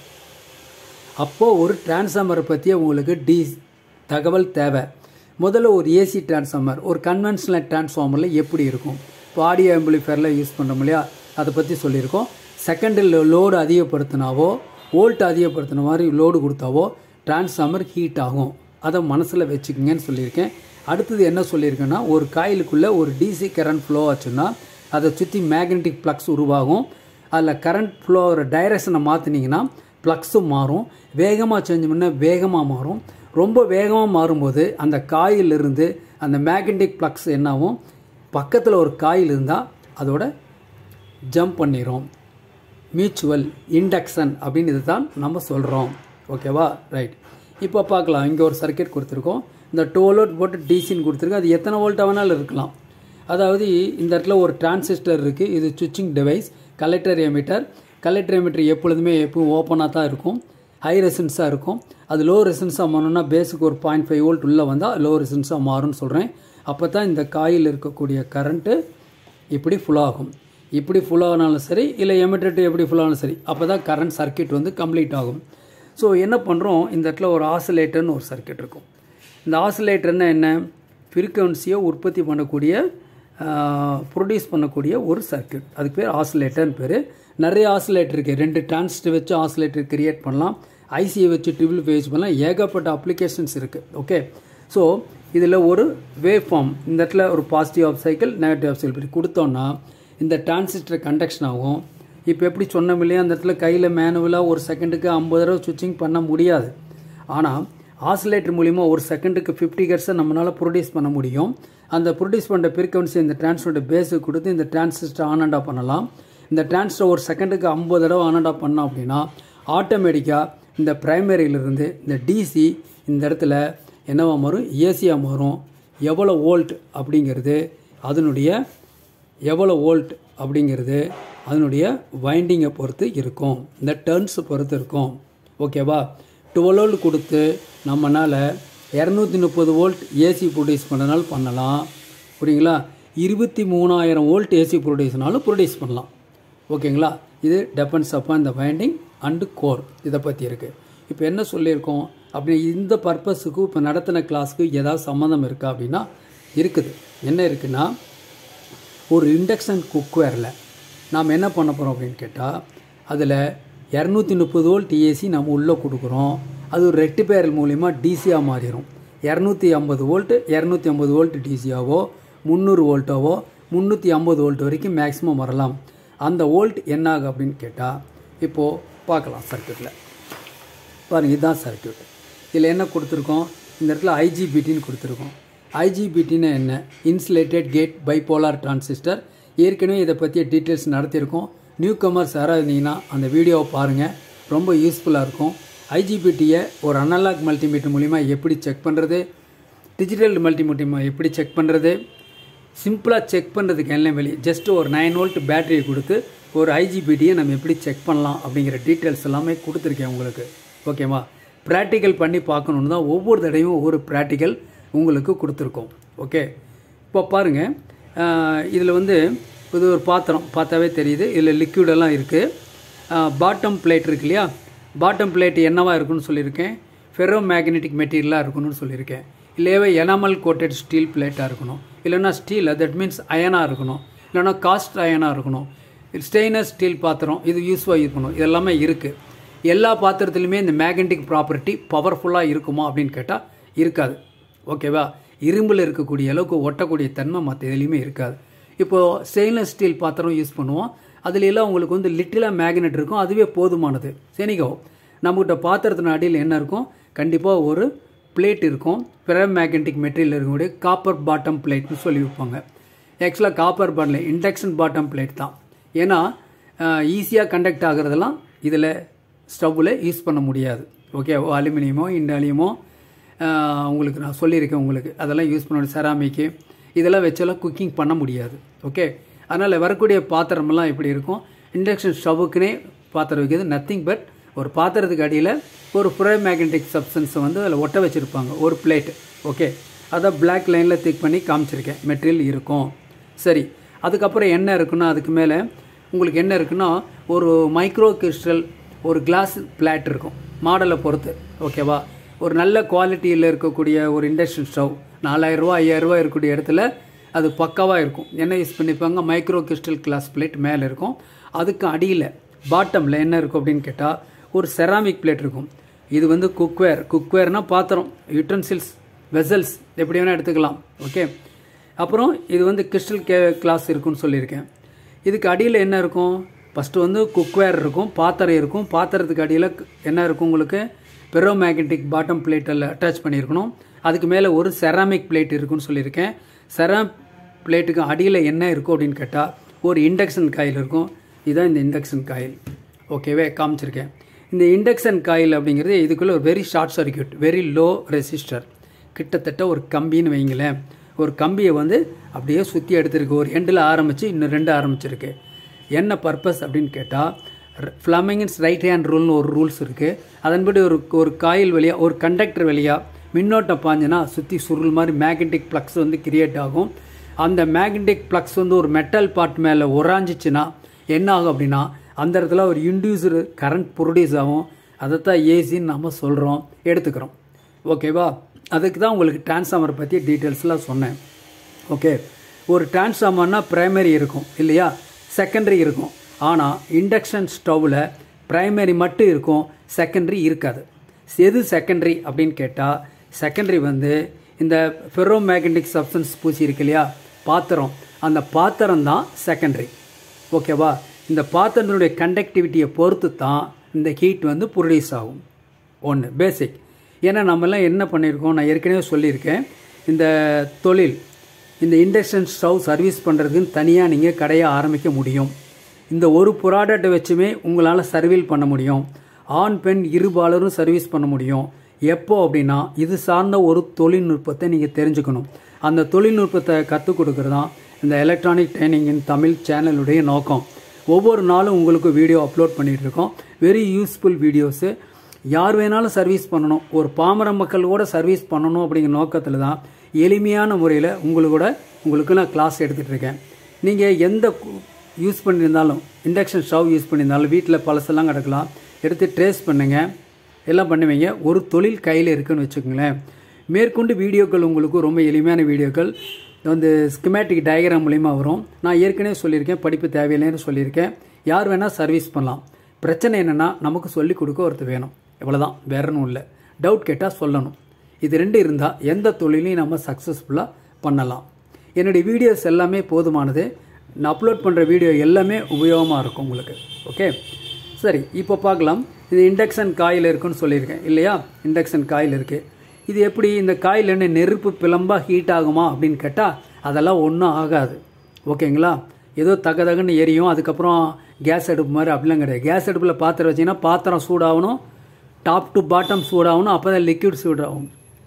அப்போது ஒரு டிரான்ஸ்ஃபார்மரை பற்றி உங்களுக்கு டி தகவல் தேவை முதல்ல ஒரு ஏசி டிரான்ஸ்ஃபார்மர் ஒரு கன்வென்ஷனல் டிரான்ஸ்ஃபார்மரில் எப்படி இருக்கும் இப்போ ஆடியோ ஆம்பிளிஃபயரில் யூஸ் பண்ணுறோம் இல்லையா அதை பற்றி சொல்லியிருக்கோம் செகண்டில் லோடு அதிகப்படுத்தினாவோ வோல்ட் அதிகப்படுத்தின மாதிரி லோடு கொடுத்தாவோ டிரான்ஸ்ஃபார்மர் ஹீட் ஆகும் அதை மனசில் வச்சுக்கோங்கன்னு சொல்லியிருக்கேன் அடுத்தது என்ன சொல்லியிருக்கேன்னா ஒரு காயிலுக்குள்ளே ஒரு டிசி கரண்ட் ஃப்ளோ ஆச்சுன்னா அதை சுற்றி மேக்னெட்டிக் ப்ளக்ஸ் உருவாகும் அதில் கரண்ட் ஃப்ளோவோட டைரக்ஷனை மாற்றினீங்கன்னா ப்ளக்ஸும் மாறும் வேகமாக சேஞ்ச் பண்ணால் வேகமாக மாறும் ரொம்ப வேகமாக மாறும்போது அந்த காயிலிருந்து அந்த மேக்னெட்டிக் ப்ளக்ஸ் என்னாகும் பக்கத்தில் ஒரு காயில் இருந்தால் அதோட ஜம்ப் பண்ணிடும் மியூச்சுவல் இண்டக்ஷன் அப்படின்னு இது தான் நம்ம சொல்கிறோம் ஓகேவா ரைட் இப்போ பார்க்கலாம் இங்கே ஒரு சர்க்கியூட் கொடுத்துருக்கோம் இந்த டுவெல் வோல்ட் போட்டு டிசின்னு கொடுத்துருக்கோம் அது எத்தனை வோல்ட் வேணாலும் இருக்கலாம் அதாவது இந்த இடத்துல ஒரு டிரான்சிஸ்டர் இருக்குது இது சுவிட்சிங் device collector emitter collector emitter எப்பொழுதுமே எப்பவும் ஓப்பனாக தான் இருக்கும் ஹை ரெசன்ஸாக இருக்கும் அது லோ ரெசன்ஸாக மாறணும்னா பேஸுக்கு ஒரு பாயிண்ட் ஃபைவ் வோல்ட் உள்ளே வந்தால் லோ ரெசன்ஸாக மாறும்னு சொல்கிறேன் அப்போ தான் இந்த காயில் இருக்கக்கூடிய கரண்ட்டு இப்படி ஃபுல் ஆகும் இப்படி ஃபுல் ஆனாலும் சரி இல்லை எமிட்டர் எப்படி ஃபுல் ஆனாலும் சரி அப்போ தான் கரண்ட் சர்க்கியூட் வந்து கம்ப்ளீட் ஆகும் ஸோ என்ன பண்ணுறோம் இந்த இடத்துல ஒரு ஆசிலேட்டர்னு ஒரு சர்க்கியூட் இருக்கும் இந்த ஆசிலேட்டர்னா என்ன ஃப்ரீக்வன்சியை உற்பத்தி பண்ணக்கூடிய ப்ரொடியூஸ் பண்ணக்கூடிய ஒரு சர்க்கியூட் அதுக்கு பேர் ஆசிலேட்டர்னு பேர் நிறைய ஆசிலேட்டர் இருக்குது ரெண்டு டிரான்சிஸ்டர் வச்சு ஆசிலேட்டர் கிரியேட் பண்ணலாம் ஐசியை வச்சு ட்ரிபிள் வேஜ் பண்ணலாம் ஏகப்பட்ட அப்ளிகேஷன்ஸ் இருக்குது ஓகே ஸோ இதில் ஒரு வேவ் ஃபார்ம் இந்த இடத்துல ஒரு positive half cycle negative half cycle இப்படி கொடுத்தோன்னா இந்த டிரான்சிஸ்டர் கண்டக்ஷன் ஆகும் இப்போ எப்படி சொன்னோம் இல்லையா அந்த இடத்துல கையில் மேனுவலாக ஒரு செகண்டுக்கு ஐம்பது தடவை சுவிட்சிங் பண்ண முடியாது ஆனால் ஆசிலேட்டர் மூலிமா ஒரு செகண்டுக்கு ஃபிஃப்டி கர்ஸை நம்மளால் ப்ரொடியூஸ் பண்ண முடியும் அந்த ப்ரொடியூஸ் பண்ணுற ஃப்ரீக்வன்சி இந்த டிரான்ஸ்டரோட பேஸுக்கு கொடுத்து இந்த டிரான்சிஸ்டர் ஆன் அண்ட் ஆஃப் பண்ணலாம் இந்த டிரான்ஸ்டர் ஒரு செகண்டுக்கு ஐம்பது தடவை ஆன் அண்ட் ஆஃப் பண்ணோம் அப்படின்னா ஆட்டோமேட்டிக்காக இந்த ப்ரைமரியிலிருந்து இந்த டிசி இந்த இடத்துல என்னவா மாறும் ஏசியாக மாறும் எவ்வளோ வோல்ட் அப்படிங்கிறது அதனுடைய எவ்வளோ வோல்ட் அப்படிங்கிறது அதனுடைய வைண்டிங்கை பொறுத்து இருக்கும் இந்த டர்ன்ஸ் பொறுத்து இருக்கும் ஓகேவா டுவெல் வோல்ட் கொடுத்து நம்மளால் இரநூத்தி முப்பது வோல்ட் ஏசி ப்ரொடியூஸ் பண்ணனாலும் பண்ணலாம் புரியுங்களா இருபத்தி மூணாயிரம் வோல்ட் ஏசி ப்ரொடியூஸ்னாலும் ப்ரொடியூஸ் பண்ணலாம் ஓகேங்களா இது டெபெண்ட்ஸ் அப்பான் இந்த வைண்டிங் அண்டு கோர் இதை பற்றி இருக்குது இப்போ என்ன சொல்லியிருக்கோம் அப்படி இந்த பர்பஸுக்கு இப்போ நடத்தின கிளாஸுக்கு ஏதாவது சம்மந்தம் இருக்கா அப்படின்னா இருக்குது என்ன இருக்குன்னா ஒரு இண்டக்ஷன் குக்வேரில் நாம் என்ன பண்ண போகிறோம் அப்படின்னு கேட்டால் அதில் இரநூத்தி முப்பது வோல்ட் ஏசி நம்ம உள்ளே கொடுக்குறோம் அது ஒரு ரெக்டிஃபயர் மூலிமா டிசியாக மாறிடும் இரநூத்தி ஐம்பது வோல்ட்டு இரநூத்தி ஐம்பது வோல்ட் டிசியாவோ முந்நூறு வோல்ட்டாவோ முந்நூற்றி ஐம்பது வோல்ட் வரைக்கும் மேக்ஸிமம் வரலாம் அந்த வோல்ட் என்ன ஆகும் அப்படின்னு கேட்டால் இப்போது பார்க்கலாம் சர்க்கியூட்டில் பாருங்கள் இதுதான் சர்க்கியூட் இதில் என்ன கொடுத்துருக்கோம் இந்த இடத்துல ஐஜிபிடின்னு கொடுத்துருக்கோம் ஐஜிபிடின்னு என்ன இன்சுலேட்டட் கேட் பைபோலார் டிரான்சிஸ்டர் ஏற்கனவே இதை பற்றிய டீட்டெயில்ஸ் நடத்தியிருக்கோம் நியூ கமர்ஸ் யாராக இருந்தீங்கன்னா அந்த வீடியோவை பாருங்கள் ரொம்ப யூஸ்ஃபுல்லாக இருக்கும் ஐஜிபிடியை ஒரு அனலாக் மல்டிமீட்டர் மூலிமா எப்படி செக் பண்ணுறது டிஜிட்டல் மல்டிமீட்டர் எப்படி செக் பண்ணுறது சிம்பிளாக செக் பண்ணுறதுக்கு என்ன வழி ஜஸ்ட் ஒரு நைன் வோல்ட் பேட்டரியை கொடுத்து ஒரு ஐஜிபிடியை நம்ம எப்படி செக் பண்ணலாம் அப்படிங்கிற டீட்டெயில்ஸ் எல்லாமே கொடுத்துருக்கேன் உங்களுக்கு ஓகேவா ப்ராக்டிக்கல் பண்ணி பார்க்கணுன்னு தான் ஒவ்வொரு தடவையும் ஒவ்வொரு ப்ராக்டிக்கல் உங்களுக்கு கொடுத்துருக்கோம் ஓகே இப்போ பாருங்கள் இதில் வந்து இது ஒரு பாத்திரம் பார்த்தாவே தெரியுது இதில் லிக்விடெல்லாம் இருக்குது பாட்டம் பிளேட் இருக்கு இல்லையா பாட்டம் பிளேட் என்னவா இருக்குன்னு சொல்லியிருக்கேன் ஃபெரோ மேக்னெட்டிக் மெட்டீரியலாக இருக்கணும்னு சொல்லியிருக்கேன் இல்லையாவே எனாமல் கோட்டட் ஸ்டீல் பிளேட்டாக இருக்கணும் இல்லைன்னா ஸ்டீல் தட் மீன்ஸ் அயனாக இருக்கணும் இல்லைன்னா காஸ்ட் அயனாக இருக்கணும் ஸ்டெயினஸ் ஸ்டீல் பாத்திரம் இது யூஸ்ஃபாக இருக்கணும் இதெல்லாமே இருக்குது எல்லா பாத்திரத்துலையுமே இந்த மேக்னெட்டிக் ப்ராப்பர்ட்டி பவர்ஃபுல்லாக இருக்குமா அப்படின்னு கேட்டால் இருக்காது ஓகேவா இரும்பில் இருக்கக்கூடிய அளவுக்கு ஒட்டக்கூடிய தன்மை மற்ற எதுலேயுமே இருக்காது இப்போது ஸ்டெயின்லெஸ் ஸ்டீல் பாத்திரம் யூஸ் பண்ணுவோம் அதுல எல்லாம் உங்களுக்கு வந்து லிட்டிலாக மேக்னெட் இருக்கும் அதுவே போதுமானது சரிங்கோ நம்மகிட்ட பாத்திரத்தின் அடியில் என்ன இருக்கும் கண்டிப்பாக ஒரு பிளேட் இருக்கும் பெர மேக்னெட்டிக் மெட்டீரியல் இருக்கக்கூடிய காப்பர் பாட்டம் பிளேட்னு சொல்லி வைப்பாங்க ஆக்சுவலாக காப்பர் பாட்டில் இண்டக்ஷன் பாட்டம் பிளேட் தான் ஏன்னா ஈஸியாக கண்டக்ட் ஆகிறதெல்லாம் இதில் ஸ்டவ்வில் யூஸ் பண்ண முடியாது ஓகே அலுமினியமோ இண்டாலியமோ உங்களுக்கு நான் சொல்லியிருக்கேன் உங்களுக்கு அதெல்லாம் யூஸ் பண்ண செராமிக்கு இதெல்லாம் வச்செல்லாம் குக்கிங் பண்ண முடியாது ஓகே அதனால் வரக்கூடிய பாத்திரமெல்லாம் எப்படி இருக்கும் இண்டக்ஷன் ஸ்டவ்வுக்குனே பாத்திரம் வைக்கிறது நத்திங் பட் ஒரு பாத்திரத்துக்கு அடியில் ஒரு ப்ரோ மேக்னெட்டிக் சப்ஸ்டன்ஸை வந்து அதில் ஒட்ட வச்சுருப்பாங்க ஒரு பிளேட் ஓகே அதை பிளாக் லைனில் திக் பண்ணி காமிச்சிருக்கேன் மெட்டீரியல் இருக்கும் சரி அதுக்கப்புறம் என்ன இருக்குன்னா அதுக்கு மேலே உங்களுக்கு என்ன இருக்குன்னா ஒரு மைக்ரோ கிறிஸ்டல் ஒரு கிளாஸ் பிளாட் இருக்கும் மாடலை பொறுத்து ஓகேவா ஒரு நல்ல குவாலிட்டியில் இருக்கக்கூடிய ஒரு இண்டக்ஷன் ஸ்டவ் நாலாயிரரூவா ஐயாயிரரூவா இருக்கக்கூடிய இடத்துல அது பக்காவாக இருக்கும் என்ன யூஸ் பண்ணிப்பாங்க மைக்ரோ கிறிஸ்டல் கிளாஸ் பிளேட் மேலே இருக்கும் அதுக்கு அடியில் பாட்டமில் என்ன இருக்கும் அப்படின்னு கேட்டால் ஒரு செராமிக் பிளேட் இருக்கும் இது வந்து குக்வேர் குக்வேர்னால் பாத்திரம் யூட்டன்சில்ஸ் வெசல்ஸ் எப்படி வேணால் எடுத்துக்கலாம் ஓகே அப்புறம் இது வந்து கிறிஸ்டல் கே கிளாஸ் இருக்குன்னு சொல்லியிருக்கேன் இதுக்கு அடியில் என்ன இருக்கும் ஃபஸ்ட்டு வந்து குக்வேர் இருக்கும் பாத்திரம் இருக்கும் பாத்திரத்துக்கு அடியில் என்ன இருக்கும் உங்களுக்கு பெரோ மேக்னெட்டிக் பாட்டம் பிளேட்டில் அட்டாச் பண்ணியிருக்கணும் அதுக்கு மேலே ஒரு செராமிக் பிளேட் இருக்குன்னு சொல்லியிருக்கேன் செராம் பிளேட்டுக்கு அடியில் என்ன இருக்கும் அப்படின்னு கேட்டால் ஒரு இண்டக்ஷன் காயில் இருக்கும் இதுதான் இந்த இண்டக்ஷன் காயில் ஓகேவே காமிச்சிருக்கேன் இந்த இண்டக்ஷன் காயில் அப்படிங்கிறது இதுக்குள்ளே ஒரு very short circuit very low resistor கிட்டத்தட்ட ஒரு கம்பின்னு வைங்களேன் ஒரு கம்பியை வந்து அப்படியே சுற்றி எடுத்திருக்கு ஒரு எண்டில் ஆரம்பித்து இன்னும் ரெண்டு ஆரம்பிச்சிருக்கு என்ன பர்பஸ் அப்படின்னு கேட்டால் ஃப்ளமிங்ஸ் ரைட் ஹேண்ட் ரூல்னு ஒரு ரூல்ஸ் இருக்குது அதன்படி ஒரு ஒரு காயில் வழியாக ஒரு கண்டக்டர் வழியாக மின்னோட்டம் பாஞ்சுன்னா சுற்றி சுருள் மாதிரி மேக்னெட்டிக் ப்ளக்ஸ் வந்து கிரியேட் ஆகும் அந்த மேக்னெட்டிக் ப்ளக்ஸ் வந்து ஒரு மெட்டல் பார்ட் மேலே உராஞ்சிச்சுன்னா என்ன ஆகும் அப்படின்னா அந்த இடத்துல ஒரு இன்டியூசர் கரண்ட் ப்ரொடியூஸ் ஆகும் அதைத்தான் ஏசின்னு நம்ம சொல்கிறோம் எடுத்துக்கிறோம் ஓகேவா அதுக்கு தான் உங்களுக்கு டிரான்ஸ்ஃபார்மர் பற்றி டீட்டெயில்ஸ்லாம் சொன்னேன் ஓகே ஒரு டிரான்ஸ்ஃபார்மர்னா பிரைமரி இருக்கும் இல்லையா செகண்டரி இருக்கும் ஆனால் இண்டக்ஷன் ஸ்டவ்வில் பிரைமரி மட்டும் இருக்கும் செகண்டரி இருக்காது எது செகண்டரி அப்படின்னு கேட்டால் செகண்டரி வந்து இந்த ஃபெரோ மேக்னட்டிக் சப்ஸ்டன்ஸ் பூசி இருக்கு இல்லையா பாத்திரம் அந்த பாத்திரம் தான் செகண்டரி ஓகேவா இந்த பாத்திரத்தினுடைய கண்டக்டிவிட்டியை பொறுத்து தான் இந்த ஹீட் வந்து ப்ரொடியூஸ் ஆகும் ஒன்று பேசிக் ஏன்னா நம்மலாம் என்ன பண்ணியிருக்கோம் நான் ஏற்கனவே சொல்லியிருக்கேன் இந்த தொழில் இந்த இண்டக்ஷன் ஸ்டவ் சர்வீஸ் பண்ணுறதுக்குன்னு தனியாக நீங்கள் கடையை ஆரம்பிக்க முடியும் இந்த ஒரு ப்ராடக்ட்டை வச்சுமே உங்களால் சர்வீல் பண்ண முடியும் ஆண் பெண் இருபாலரும் சர்வீஸ் பண்ண முடியும் எப்போ அப்படின்னா இது சார்ந்த ஒரு தொழில்நுட்பத்தை நீங்கள் தெரிஞ்சுக்கணும் அந்த தொழில்நுட்பத்தை கற்றுக் கொடுக்குறது தான் இந்த எலக்ட்ரானிக் ட்ரைனிங் இன் தமிழ் சேனலுடைய நோக்கம் ஒவ்வொரு நாளும் உங்களுக்கு வீடியோ அப்லோட் பண்ணிகிட்டு இருக்கோம் வெரி யூஸ்ஃபுல் வீடியோஸு யார் வேணாலும் சர்வீஸ் பண்ணணும் ஒரு பாமர மக்கள் கூட சர்வீஸ் பண்ணணும் அப்படிங்கிற நோக்கத்தில் தான் எளிமையான முறையில் உங்களுக்கு கூட உங்களுக்கு நான் கிளாஸ் எடுத்துகிட்டு இருக்கேன் நீங்கள் எந்த யூஸ் பண்ணியிருந்தாலும் இண்டக்ஷன் ஸ்டவ் யூஸ் பண்ணியிருந்தாலும் வீட்டில் பழசெல்லாம் கிடக்கலாம் எடுத்து ட்ரேஸ் பண்ணுங்கள் எல்லாம் பண்ணுவீங்க ஒரு தொழில் கையில் இருக்குன்னு வச்சுக்கோங்களேன் மேற்கொண்டு வீடியோக்கள் உங்களுக்கு ரொம்ப எளிமையான வீடியோக்கள் வந்து ஸ்கிமேட்டிக் டயக்ராம் மூலிமா வரும் நான் ஏற்கனவே சொல்லியிருக்கேன் படிப்பு தேவையில்லைன்னு சொல்லியிருக்கேன் யார் வேணால் சர்வீஸ் பண்ணலாம் பிரச்சனை என்னென்னா நமக்கு சொல்லிக் கொடுக்க ஒருத்தர் வேணும் இவ்வளோதான் வேற ஒன்றும் இல்லை டவுட் கேட்டால் சொல்லணும் இது ரெண்டு இருந்தால் எந்த தொழிலையும் நம்ம சக்ஸஸ்ஃபுல்லாக பண்ணலாம் என்னுடைய வீடியோஸ் எல்லாமே போதுமானது நான் அப்லோட் பண்ணுற வீடியோ எல்லாமே உபயோகமாக இருக்கும் உங்களுக்கு ஓகே சரி இப்போ பார்க்கலாம் இது இண்டக்ஷன் காயில் இருக்குன்னு சொல்லியிருக்கேன் இல்லையா இண்டக்ஷன் காயில் இருக்குது இது எப்படி இந்த காயில் என்ன நெருப்பு பிளம்பாக ஹீட் ஆகுமா அப்படின்னு கேட்டால் அதெல்லாம் ஒன்றும் ஆகாது ஓகேங்களா ஏதோ தக தகன்னு எரியும் அதுக்கப்புறம் கேஸ் அடுப்பு மாதிரி அப்படிலாம் கிடையாது கேஸ் அடுப்பில் பாத்திரம் வச்சிங்கன்னா பாத்திரம் சூடாகணும் டாப் டு பாட்டம் சூடாகணும் அப்போ தான் லிக்விட் சூடாகும்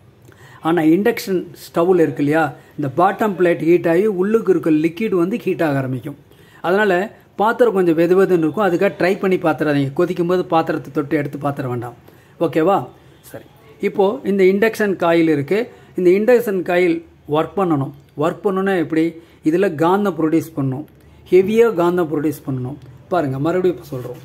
ஆனால் இண்டக்ஷன் ஸ்டவ்வில் இருக்கு இல்லையா இந்த பாட்டம் பிளேட் ஹீட் ஆகி உள்ளுக்கு இருக்க லிக்விட் வந்து ஹீட் ஆக ஆரம்பிக்கும் அதனால் பாத்திரம் கொஞ்சம் வெது வெதுன்னு இருக்கும் அதுக்காக ட்ரை பண்ணி பாத்திராதீங்க கொதிக்கும் போது பாத்திரத்தை தொட்டு எடுத்து பாத்திர வேண்டாம் ஓகேவா சரி இப்போது இந்த இண்டக்ஷன் காயில் இருக்குது இந்த இண்டக்ஷன் காயில் ஒர்க் பண்ணணும் ஒர்க் பண்ணணுன்னா எப்படி இதில் காந்தம் ப்ரொடியூஸ் பண்ணணும் ஹெவியாக காந்தம் ப்ரொடியூஸ் பண்ணணும் பாருங்கள் மறுபடியும் இப்போ சொல்கிறோம்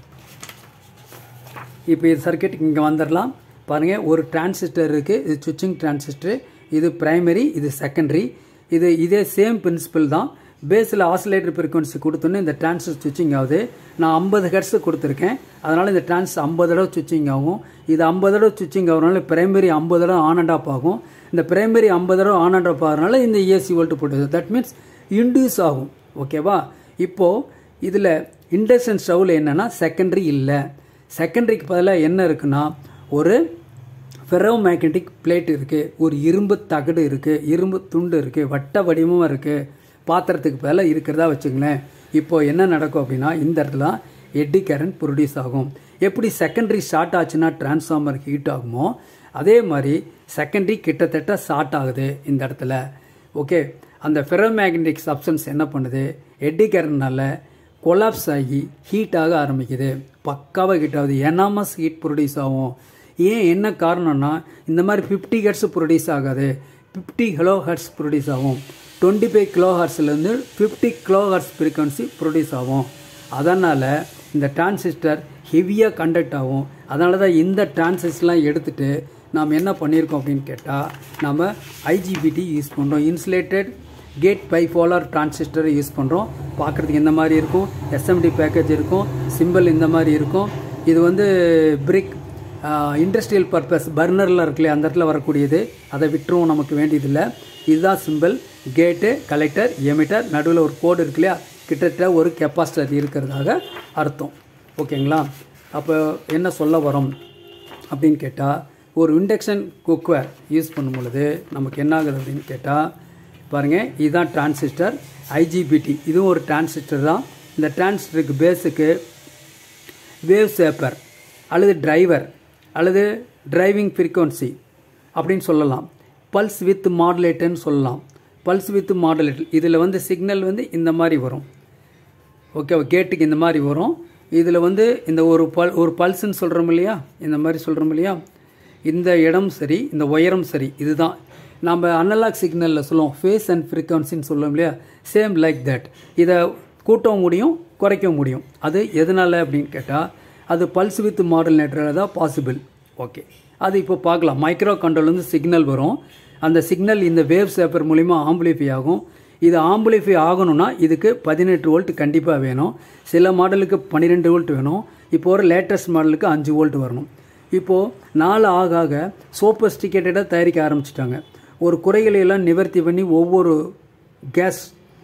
இப்போ இது சர்க்கியூட் இங்கே வந்துடலாம் பாருங்கள் ஒரு டிரான்சிஸ்டர் இருக்குது இது சுவிட்சிங் டிரான்சிஸ்டர் இது பிரைமரி இது செகண்டரி இது இதே சேம் பிரின்சிபல் தான் பேஸில் ஆசிலேட்டர் ஃப்ரீக்வன்சி கொடுத்தோன்னே இந்த டிரான்சிஸ்டர் சுவிட்சிங் ஆகுது நான் ஐம்பது ஹெர்ட்ஸ் கொடுத்துருக்கேன் அதனால் இந்த டிரான்ஸ் ஐம்பது தடவை சுவிட்சிங் ஆகும் இது ஐம்பது தடவை சுவிட்சிங் ஆகிறனால பிரைமரி ஐம்பது தடவை ஆன் அண்ட் ஆஃப் ஆகும் இந்த பிரைமரி ஐம்பது தடவை ஆன் அண்ட் ஆஃப் ஆகிறனால இந்த ஏசி வோல்ட் போட்டுது தட் மீன்ஸ் இன்டியூஸ் ஆகும் ஓகேவா இப்போது இதில் இண்டக்ஷன் ஸ்டவ்வில் என்னென்னா செகண்டரி இல்லை செகண்டரிக்கு பதிலாக என்ன இருக்குன்னா ஒரு ஃபெரோ மேக்னட்டிக் பிளேட் இருக்குது ஒரு இரும்பு தகடு இருக்குது இரும்பு துண்டு இருக்குது வட்ட வடிவமும் இருக்குது பாத்திரத்துக்கு பதிலாக இருக்கிறதா வச்சுங்களேன் இப்போ என்ன நடக்கும் அப்படின்னா இந்த இடத்துல எட்டி கரண்ட் ப்ரொடியூஸ் ஆகும் எப்படி செகண்டரி ஷார்ட் ஆச்சுன்னா டிரான்ஸ்ஃபார்மர் ஹீட் ஆகுமோ அதே மாதிரி செகண்டரி கிட்டத்தட்ட ஷார்ட் ஆகுது இந்த இடத்துல ஓகே அந்த ஃபெரோமேக்னட்டிக் சப்ஸ்டன்ஸ் என்ன பண்ணுது எட்டி கரண்ட்னால கொலாப்ஸ் ஆகி ஹீட் ஆக ஆரம்பிக்குது பக்காவாக ஹீட் ஆகுது எனாமஸ் ஹீட் ப்ரொடியூஸ் ஆகும் ஏன் என்ன காரணம்னா இந்த மாதிரி ஃபிஃப்டி ஹெர்ட்ஸ் ப்ரொடியூஸ் ஆகாது ஃபிஃப்டி கிலோ ஹெர்ட்ஸ் ப்ரொடியூஸ் ஆகும் டுவெண்ட்டி ஃபைவ் கிலோ ஹெர்ட்ஸ்லேருந்து fifty kilohertz frequency produce ஆகும் அதனால் இந்த டிரான்சிஸ்டர் ஹெவியாக கண்டக்ட் ஆகும் அதனால தான் இந்த டிரான்சிஸ்டர்லாம் எடுத்துகிட்டு நாம் என்ன பண்ணியிருக்கோம் அப்படின்னு கேட்டால் நம்ம ஐஜிபிடி யூஸ் பண்ணுறோம் இன்சுலேட்டட் கேட் பைஃபோலார் டிரான்சிஸ்டரை யூஸ் பண்ணுறோம் பார்க்குறதுக்கு இந்த மாதிரி இருக்கும் எஸ்எம்டி பேக்கேஜ் இருக்கும் சிம்பிள் இந்த மாதிரி இருக்கும் இது வந்து பிரிக் இண்டஸ்ட்ரியல் பர்பஸ் பர்னரில் இருக்குல்லையே அந்த இடத்துல வரக்கூடியது அதை விட்டுருவோம் நமக்கு வேண்டியதில்லை இதுதான் சிம்பிள் கேட்டு கலெக்டர் எமிட்டர் நடுவில் ஒரு கோடு இருக்கு இல்லையா கிட்டத்தட்ட ஒரு கெப்பாசிட்டர் இருக்கிறதாக அர்த்தம் ஓகேங்களா அப்போ என்ன சொல்ல வரோம் அப்படின்னு கேட்டால் ஒரு இண்டக்ஷன் குக்வேர் யூஸ் பண்ணும் பொழுது நமக்கு என்ன ஆகுது அப்படின்னு கேட்டால் பாருங்கள் இதுதான் டிரான்சிஸ்டர் ஐஜிபிடி இதுவும் ஒரு டிரான்சிஸ்டர் தான் இந்த டிரான்சிஸ்டருக்கு பேஸுக்கு வேவ் சேப்பர் அல்லது டிரைவர் அல்லது டிரைவிங் ஃப்ரீக்வன்சி அப்படின்னு சொல்லலாம் பல்ஸ் வித் மாடுலேட்டர்னு சொல்லலாம் பல்ஸ் வித் மாடுலேட்டர் இதில் வந்து சிக்னல் வந்து இந்த மாதிரி வரும் ஓகே கேட்டுக்கு இந்த மாதிரி வரும் இதில் வந்து இந்த ஒரு பல் ஒரு பல்ஸ்ன்னு சொல்கிறோம் இல்லையா இந்த மாதிரி சொல்கிறோம் இல்லையா இந்த இடம் சரி இந்த உயரம் சரி இதுதான் நம்ம அனலாக் சிக்னலில் சொல்லுவோம் ஃபேஸ் அண்ட் ஃப்ரீக்வன்சின்னு சொல்லுவோம் இல்லையா சேம் லைக் தட் இதை கூட்டவும் முடியும் குறைக்கவும் முடியும் அது எதனால் அப்படின்னு கேட்டால் அது பல்ஸ் வித் மாடுலேட்டரில் தான் பாசிபிள் ஓகே அது இப்போ பார்க்கலாம் மைக்ரோ கண்ட்ரோல்லேருந்து சிக்னல் வரும் அந்த சிக்னல் இந்த வேவ் சேப்பர் மூலிமா ஆம்பிளிஃபை ஆகும் இது ஆம்பிளிஃபை ஆகணும்னா இதுக்கு பதினெட்டு வோல்ட் கண்டிப்பாக வேணும் சில மாடலுக்கு பன்னிரெண்டு வோல்ட் வேணும் இப்போ ஒரு லேட்டஸ்ட் மாடலுக்கு அஞ்சு வோல்ட் வரணும் இப்போது நாள் ஆக ஆக சோபஸ்டிகேட்டடாக தயாரிக்க ஆரம்பிச்சிட்டாங்க ஒரு குறைகளை எல்லாம் நிவர்த்தி பண்ணி ஒவ்வொரு கேஸ்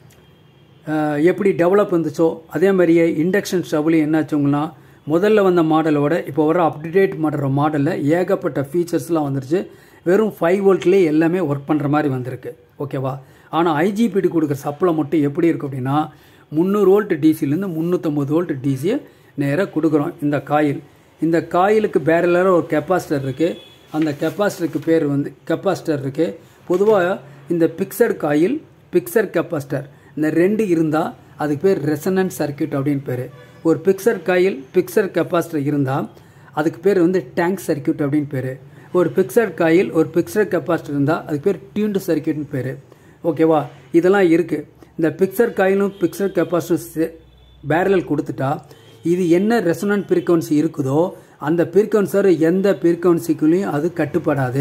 அஹ், எப்படி டெவலப் இருந்துச்சோ அதே மாதிரியே இண்டக்ஷன் ஸ்டவ்லையும் என்னாச்சுங்கன்னா முதல்ல வந்த மாடலோட இப்போ வர அப்டேட் பண்ணுற மாடலில் ஏகப்பட்ட ஃபீச்சர்ஸ்லாம் வந்துருச்சு வெறும் ஃபைவ் வோல்ட்லேயே எல்லாமே ஒர்க் பண்ணுற மாதிரி வந்திருக்கு ஓகேவா ஆனால் ஐஜிபிடி கொடுக்குற சப்ளை மட்டும் எப்படி இருக்கும் அப்படின்னா முந்நூறு வோல்ட் டிசிலேருந்து முந்நூற்றம்பது வோல்ட் டிசியை நேராக கொடுக்குறோம் இந்த காயில் இந்த காயிலுக்கு பேரலாக ஒரு கெப்பாசிட்டர் இருக்குது அந்த கெப்பாசிட்டருக்கு பேர் வந்து கெப்பாசிட்டர் இருக்குது பொதுவாக இந்த பிக்சர் காயில் பிக்சர் கெப்பாசிட்டர் இந்த ரெண்டு இருந்தால் அதுக்கு பேர் ரெசனன்ட் சர்க்யூட் அப்படின்னு பேர் ஒரு பிக்சர் காயில் பிக்சர் கெப்பாசிட்டர் இருந்தால் அதுக்கு பேர் வந்து டேங்க் சர்க்யூட் அப்படின்னு பேர் ஒரு பிக்சர் காயில் ஒரு பிக்சர் கெப்பாசிட்டர் இருந்தால் அதுக்கு பேர் டியூன்டு சர்க்யூட்னு பேர் ஓகேவா இதெல்லாம் இருக்குது இந்த பிக்சர் காயிலும் பிக்சர் கெப்பாசிட்டர் பேரல் கொடுத்துட்டா இது என்ன ரெசனன்ட் ஃப்ரீக்வன்சி இருக்குதோ அந்த ஃப்ரீக்வன்சர் எந்த ஃப்ரீக்வன்சிக்குள்ளேயும் அது கட்டுப்படாது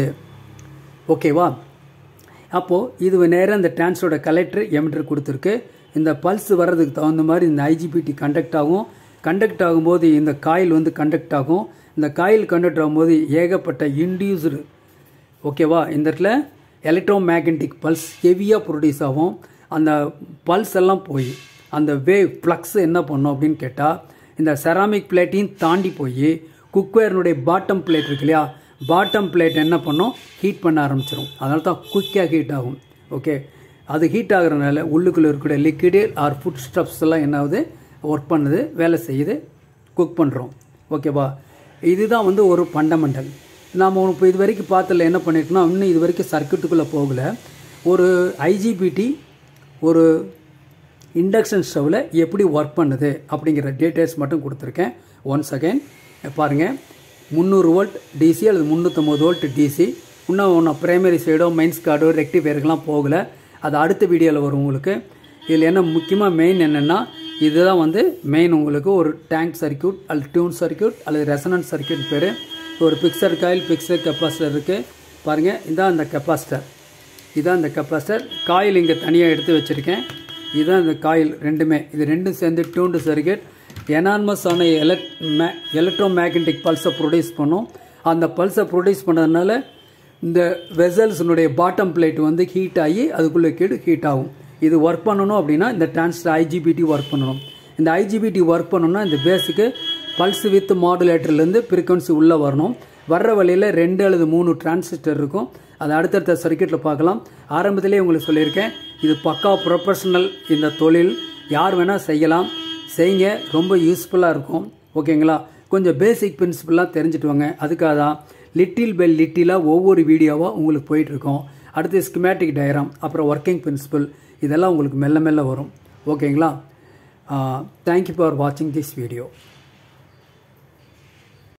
ஓகேவா அப்போது இது நேராக இந்த டிரான்ஸோட கலெக்டர் எமிட்டர் கொடுத்துருக்கு இந்த பல்ஸ் வர்றதுக்கு தகுந்த மாதிரி இந்த ஐஜிபிடி கண்டக்ட் ஆகும் கண்டக்ட் ஆகும்போது இந்த காயில் வந்து கண்டக்ட் ஆகும் இந்த காயில் கண்டக்ட் ஆகும்போது ஏகப்பட்ட இன்டியூஸ்டு ஓகேவா இந்த இடத்துல எலக்ட்ரோ மேக்னட்டிக் பல்ஸ் ஹெவியாக ப்ரொடியூஸ் ஆகும் அந்த பல்ஸ் எல்லாம் போய் அந்த வேவ் ஃப்ளக்ஸ் என்ன பண்ணும் அப்படின்னு கேட்டால் இந்த செராமிக் பிளேட்டையும் தாண்டி போய் குக்வேர்னுடைய பாட்டம் பிளேட் இருக்கு இல்லையா பாட்டம் பிளேட் என்ன பண்ணும் ஹீட் பண்ண ஆரம்பிச்சிடும் அதனால தான் குயிக்காக ஹீட் ஆகும் ஓகே அது ஹீட் ஆகுறதுனால உள்ளுக்குள்ளே இருக்கக்கூடிய லிக்விடு ஆர் ஃபுட் ஸ்டப்ஸ் எல்லாம் என்ன ஆகுது ஒர்க் பண்ணுது வேலை செய்யுது குக் பண்ணுறோம் ஓகேவா இதுதான் வந்து ஒரு ஃபண்டமெண்டல் நாம் இப்போ இது வரைக்கும் பார்த்தல என்ன பண்ணிட்டோம்னா இன்னும் இது வரைக்கும் சர்க்கியூட்டுக்குள்ளே போகல ஒரு ஐஜிபிடி ஒரு இண்டக்ஷன் ஸ்டவ்வில் எப்படி ஒர்க் பண்ணுது அப்படிங்கிற டீட்டெயில்ஸ் மட்டும் கொடுத்துருக்கேன் ஒன்ஸ் அகைன் பாருங்கள் முந்நூறு வோல்ட் டிசி அல்லது முந்நூற்றம்பது வோல்ட் டிசி இன்னும் ஒன்றும் பிரைமரி சைடோ மைன்ஸ் கார்டோ ரெக்டிஃபயருக்கெலாம் போகலை அது அடுத்த வீடியோவில் வரும் உங்களுக்கு இதில் என்ன முக்கியமாக மெயின் என்னென்னா இதுதான் வந்து மெயின் உங்களுக்கு ஒரு டேங்க் சர்க்யூட் அல்லது டியூன் சர்க்யூட் அல்லது ரெசனன்ட் சர்க்யூட் பேர் ஒரு பிக்சர் காயில் பிக்சர் கெப்பாசிட்டர் இருக்குது பாருங்கள் இதான் அந்த கெப்பாசிட்டர் இதான் இந்த கெப்பாசிட்டர் காயில் இங்கே தனியாக எடுத்து வச்சுருக்கேன் இதுதான் இந்த காயில் ரெண்டுமே இது ரெண்டும் சேர்ந்து டியூன்டு சர்க்கியூட் எனார்மஸான எலக்ட் மே எலக்ட்ரோ மேக்னட்டிக் பல்ஸை ப்ரொடியூஸ் பண்ணும் அந்த பல்ஸை ப்ரொடியூஸ் பண்ணதுனால இந்த வெசல்ஸினுடைய பாட்டம் பிளேட் வந்து ஹீட் ஆகி அதுக்குள்ளே கீடு ஹீட் ஆகும் இது ஒர்க் பண்ணணும் அப்படின்னா இந்த டிரான்ஸ்டர் ஐஜிபிடி ஒர்க் பண்ணணும் இந்த ஐஜிபிடி ஒர்க் பண்ணணும்னா இந்த பேஸுக்கு பல்ஸ் வித் மாடுலேட்டர்லேருந்து ஃப்ரீக்வன்சி உள்ளே வரணும் வர்ற வழியில் ரெண்டு அல்லது மூணு டிரான்சிஸ்டர் இருக்கும் அது அடுத்தடுத்த சர்க்கியூட்டில் பார்க்கலாம் ஆரம்பத்திலே உங்களுக்கு சொல்லியிருக்கேன் இது பக்கா ப்ரொஃபஷனல் இந்த தொழில் யார் வேணால் செய்யலாம் செய்யுங்க ரொம்ப யூஸ்ஃபுல்லாக இருக்கும் ஓகேங்களா கொஞ்சம் பேசிக் பிரின்சிபல்லாம் தெரிஞ்சுட்டு வாங்க அதுக்காக தான் லிட்டில் பை லிட்டிலாக ஒவ்வொரு வீடியோவாக உங்களுக்கு போயிட்டுருக்கோம் அடுத்து ஸ்கிமேட்டிக் டயக்ராம் அப்புறம் ஒர்க்கிங் பிரின்சிபல் இதெல்லாம் உங்களுக்கு மெல்ல மெல்ல வரும் ஓகேங்களா தேங்க்யூ ஃபார் வாட்சிங் திஸ் வீடியோ